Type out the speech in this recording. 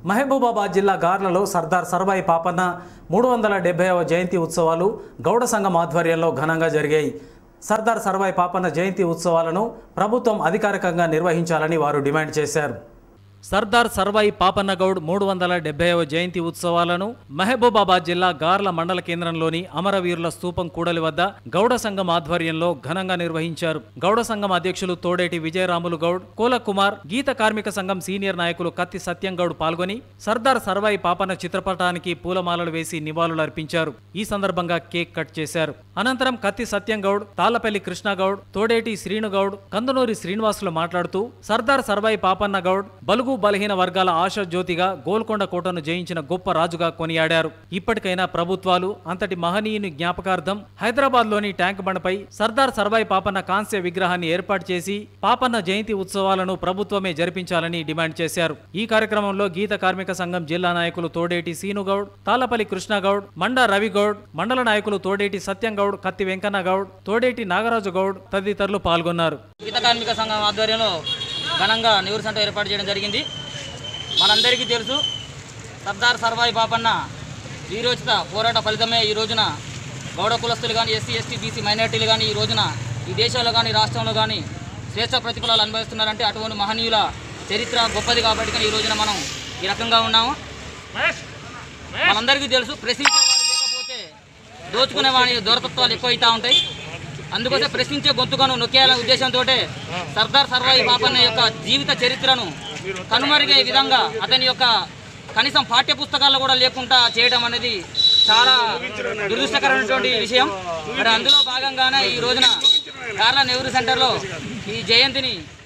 మహబూబాబాద్ జిల్లా గార్లలో సర్దార్ సర్వాయి పాపన్న మూడు వందల డెబ్బైవ జయంతి ఉత్సవాలు గౌడ సంఘం ఆధ్వర్యంలో ఘనంగా జరిగాయి సర్దార్ సర్వాయి పాపన్న జయంతి ఉత్సవాలను ప్రభుత్వం అధికారికంగా నిర్వహించాలని వారు డిమాండ్ చేశారు సర్దార్ సర్వాయి పాపన్నగౌడ్ మూడు వందల డెబ్బైవ జయంతి ఉత్సవాలను మహబూబాబాద్ జిల్లా గార్ల మండల కేంద్రంలోని అమరవీరుల స్తూపం కూడలి వద్ద గౌడ సంఘం ఆధ్వర్యంలో ఘనంగా నిర్వహించారు గౌడ సంఘం అధ్యక్షులు తోడేటి విజయరాములు గౌడ్ కోల కుమార్ గీత కార్మిక సంఘం సీనియర్ నాయకులు కత్తి సత్యం గౌడ్ పాల్గొని సర్దార్ సర్వాయి పాపన్న చిత్రపటానికి పూలమాలలు వేసి నివాళులు అర్పించారు ఈ సందర్భంగా కేక్ కట్ చేశారు అనంతరం కత్తి సత్యం గౌడ్ తాళ్లపల్లి కృష్ణగౌడ్ తోడేటి శ్రీనుగౌడ్ కందునూరి శ్రీనివాసులు మాట్లాడుతూ సర్దార్ సర్వాయి పాపన్న గౌడ్ బలుగు బలహీన వర్గాల ఆశ జ్యోతిగా గోల్కొండ కోటను జయించిన గొప్ప రాజుగా కొనియాడారు ఇప్పటికైనా ప్రభుత్వాలు అంతటి మహనీయుని జ్ఞాపకార్థం హైదరాబాద్ లోని ట్యాంక్ బండపై సర్దార్ సర్వాయి పాపన్న కాంస్య విగ్రహాన్ని ఏర్పాటు చేసి పాపన్న జయంతి ఉత్సవాలను ప్రభుత్వమే జరిపించాలని డిమాండ్ చేశారు ఈ కార్యక్రమంలో గీత కార్మిక సంఘం జిల్లా నాయకులు తోడేటి సీనుగౌడ్ తాళ్లపల్లి కృష్ణగౌడ్ మండ రవిగౌడ్ మండల నాయకులు తోడేటి సత్యంగౌడ్ కత్తి వెంకన్న గౌడ్ తోడేటి నాగరాజు గౌడ్ తదితరులు పాల్గొన్నారు గీత కార్మిక సంఘం ఆధ్వర్యంలో ఘనంగా నెహ్రూ సెంటర్ ఏర్పాటు చేయడం జరిగింది మనందరికీ తెలుసు సర్దార్ సర్వాయి బాపన్న వీరోచిత పోరాట ఫలితమే ఈ రోజున గౌడ కులస్తులు కానీ ఎస్సీ ఎస్టీ బీసీ మైనార్టీలు కానీ ఈ రోజున ఈ దేశంలో కానీ రాష్ట్రంలో కానీ శ్రేష్ట ప్రతిఫలాలు అనుభవిస్తున్నారంటే అటువంటి మహనీయుల చరిత్ర గొప్పది కాబట్టి కానీ ఈ రోజున మనం ఈ రకంగా ఉన్నాము మనందరికీ తెలుసు ప్రశ్నించేవాడు లేకపోతే దోచుకునే వాడి దూరతత్వాలు ఎక్కువ అవుతూ ఉంటాయి అందుకోసం ప్రశ్నించే గొంతుకను నొక్కేయాలనే ఉద్దేశంతో సర్దార్ సర్వాయి బాపన్న యొక్క జీవిత చరిత్రను కనుమరుగే విధంగా అతని యొక్క కనీసం పాఠ్య పుస్తకాల్లో కూడా లేకుండా చేయడం అనేది చాలా దురదృష్టకరమైనటువంటి విషయం మరి అందులో భాగంగానే ఈ రోజున కార్ల నెహ్రూ సెంటర్లో ఈ జయంతిని